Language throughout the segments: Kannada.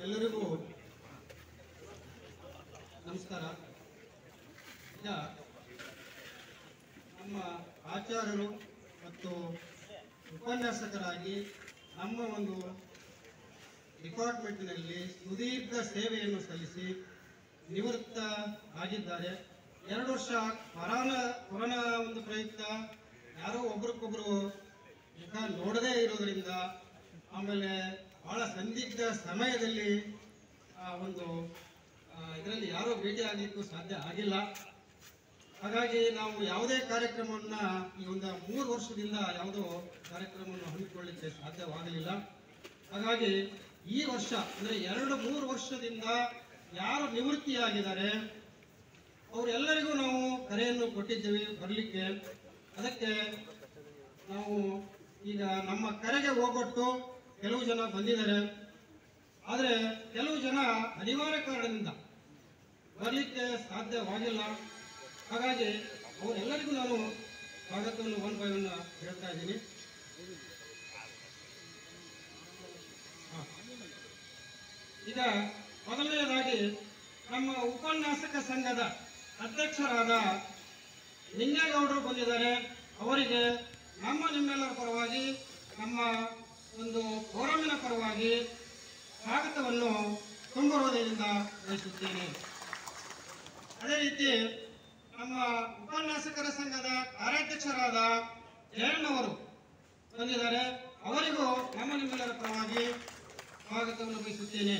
ಎಲ್ಲರಿಗೂ ನಮಸ್ಕಾರ ಈಗ ನಮ್ಮ ಆಚಾರ್ಯರು ಮತ್ತು ಉಪನ್ಯಾಸಕರಾಗಿ ನಮ್ಮ ಒಂದು ಡಿಪಾರ್ಟ್ಮೆಂಟ್ನಲ್ಲಿ ಸುದೀರ್ಘ ಸೇವೆಯನ್ನು ಸಲ್ಲಿಸಿ ನಿವೃತ್ತ ಆಗಿದ್ದಾರೆ ಎರಡು ವರ್ಷ ಕೊರೋನಾ ಕೊರೋನಾ ಒಂದು ಪ್ರಯುಕ್ತ ಯಾರೋ ಒಬ್ರಿಗೊಬ್ರು ಮುಖ ನೋಡದೇ ಇರೋದ್ರಿಂದ ಆಮೇಲೆ ಬಹಳ ಸಂದಿಗ್ಧ ಸಮಯದಲ್ಲಿ ಆ ಒಂದು ಇದರಲ್ಲಿ ಯಾರೂ ಭೇಟಿ ಆಗಲಿಕ್ಕೂ ಸಾಧ್ಯ ಆಗಿಲ್ಲ ಹಾಗಾಗಿ ನಾವು ಯಾವುದೇ ಕಾರ್ಯಕ್ರಮವನ್ನ ಈ ಒಂದು ಮೂರು ವರ್ಷದಿಂದ ಯಾವುದೋ ಕಾರ್ಯಕ್ರಮವನ್ನು ಹಮ್ಮಿಕೊಳ್ಳಿಕ್ಕೆ ಸಾಧ್ಯವಾಗಲಿಲ್ಲ ಹಾಗಾಗಿ ಈ ವರ್ಷ ಅಂದ್ರೆ ಎರಡು ಮೂರು ವರ್ಷದಿಂದ ಯಾರು ನಿವೃತ್ತಿಯಾಗಿದ್ದಾರೆ ಅವರೆಲ್ಲರಿಗೂ ನಾವು ಕರೆಯನ್ನು ಕೊಟ್ಟಿದ್ದೇವೆ ಬರಲಿಕ್ಕೆ ಅದಕ್ಕೆ ನಾವು ಈಗ ನಮ್ಮ ಕರೆಗೆ ಹೋಗೊಟ್ಟು ಕೆಲವು ಜನ ಬಂದಿದ್ದಾರೆ ಆದರೆ ಕೆಲವು ಜನ ಅನಿವಾರ್ಯ ಕಾರಣದಿಂದ ಬರಲಿಕ್ಕೆ ಸಾಧ್ಯವಾಗಿಲ್ಲ ಹಾಗಾಗಿ ಅವರೆಲ್ಲರಿಗೂ ನಾನು ಸ್ವಾಗತವನ್ನು ಒನ್ ಬೈ ಒನ್ ಹೇಳ್ತಾ ಇದ್ದೀನಿ ಹಾ. ಈಗ ಮೊದಲನೆಯದಾಗಿ ನಮ್ಮ ಉಪನ್ಯಾಸಕ ಸಂಘದ ಅಧ್ಯಕ್ಷರಾದ ನಿಂಗೇಗೌಡರು ಬಂದಿದ್ದಾರೆ ಅವರಿಗೆ ನಮ್ಮ ನಿಮ್ಮೆಲ್ಲರ ಪರವಾಗಿ ನಮ್ಮ ಒಂದು ಫೋರಮಿನ ಪರವಾಗಿ ಸ್ವಾಗತವನ್ನು ತುಂಬ ಹೃದಯದಿಂದ ಬಯಸುತ್ತೇನೆ ಅದೇ ರೀತಿ ನಮ್ಮ ಉಪನ್ಯಾಸಕರ ಸಂಘದ ಕಾರ್ಯಾಧ್ಯಕ್ಷರಾದ ಜಯಣ್ಣವರು ಬಂದಿದ್ದಾರೆ ಅವರಿಗೂ ನಮ್ಮ ನಿಮ್ಮೆಲ್ಲರ ಪರವಾಗಿ ಸ್ವಾಗತವನ್ನು ಬಯಸುತ್ತೇನೆ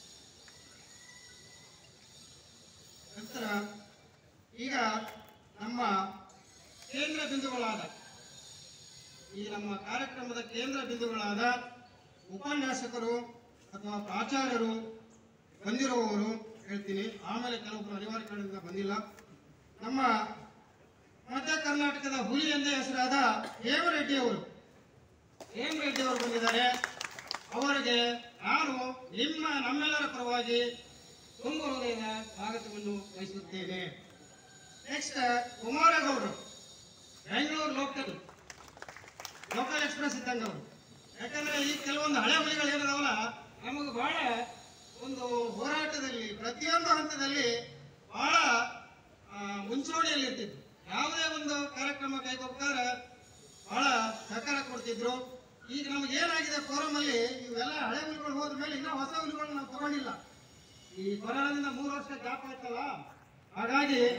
ನಂತರ ಈಗ ನಮ್ಮ ಕೇಂದ್ರ ಬಿಂದುಗಳಾದ ಈ ನಮ್ಮ ಕಾರ್ಯಕ್ರಮದ ಕೇಂದ್ರ ಬಿಂದುಗಳಾದ ಉಪನ್ಯಾಸಕರು ಅಥವಾ ಪ್ರಾಚಾರ್ಯರು ಬಂದಿರುವವರು ಹೇಳ್ತೀನಿ ಆಮೇಲೆ ಕೆಲವೊಬ್ಬರು ಅನಿವಾರ್ಯ ಕಾರಣದಿಂದ ಬಂದಿಲ್ಲ ನಮ್ಮ ಮಧ್ಯ ಕರ್ನಾಟಕದ ಹುಲಿ ಎಂದೇ ಹೆಸರಾದ ಹೇಮರೆಡ್ಡಿ ಅವರು ಹೇಮರೆಡ್ಡಿ ಅವರು ಬಂದಿದ್ದಾರೆ ಅವರಿಗೆ ನಾನು ನಿಮ್ಮ ನಮ್ಮೆಲ್ಲರ ಪರವಾಗಿ ತುಂಬ ಹೃದಯದ ಸ್ವಾಗತವನ್ನು ಬಯಸುತ್ತೇನೆ ನೆಕ್ಸ್ಟ್ ಕುಮಾರಗೌಡರು ಬೆಂಗಳೂರು ಲೋಕಲ್ ಲೋಕಲ್ ಎಕ್ಸ್ಪ್ರೆಸ್ ಇದ್ದಂಗೆ ಅವರು ಯಾಕಂದ್ರೆ ಈ ಕೆಲವೊಂದು ಹಳೆ ಹುಲಿಗಳು ಏನಿದಾವಲ್ಲ ನಮಗೆ ಬಹಳ ಒಂದು ಹೋರಾಟದಲ್ಲಿ ಪ್ರತಿಯೊಂದು ಹಂತದಲ್ಲಿ ಬಹಳ ಆ, ಮುಂಚೂಣಿಯಲ್ಲಿ ಇರ್ತಿದ್ರು ಯಾವುದೇ ಒಂದು ಕಾರ್ಯಕ್ರಮ ಕೈಗೊಳ್ಬೇಕಾದ್ರೆ ಬಹಳ ಸಹಕಾರ ಕೊಡ್ತಿದ್ರು ಈಗ ನಮ್ಗೆ ಏನಾಗಿದೆ ಫೋರಮ್ ಅಲ್ಲಿ ಇವೆಲ್ಲ ಹಳೆ ಹುಲಿಗಳು ಹೋದ ಮೇಲೆ ಇನ್ನೂ ಹೊಸ ಹುಲಿಗಳು ನಾವು ತಗೊಂಡಿಲ್ಲ ಈ ಕೊರೋನಾದಿಂದ ಮೂರು ವರ್ಷ ಗ್ಯಾಪ್ ಆಯ್ತಲ್ಲ ಹಾಗಾಗಿ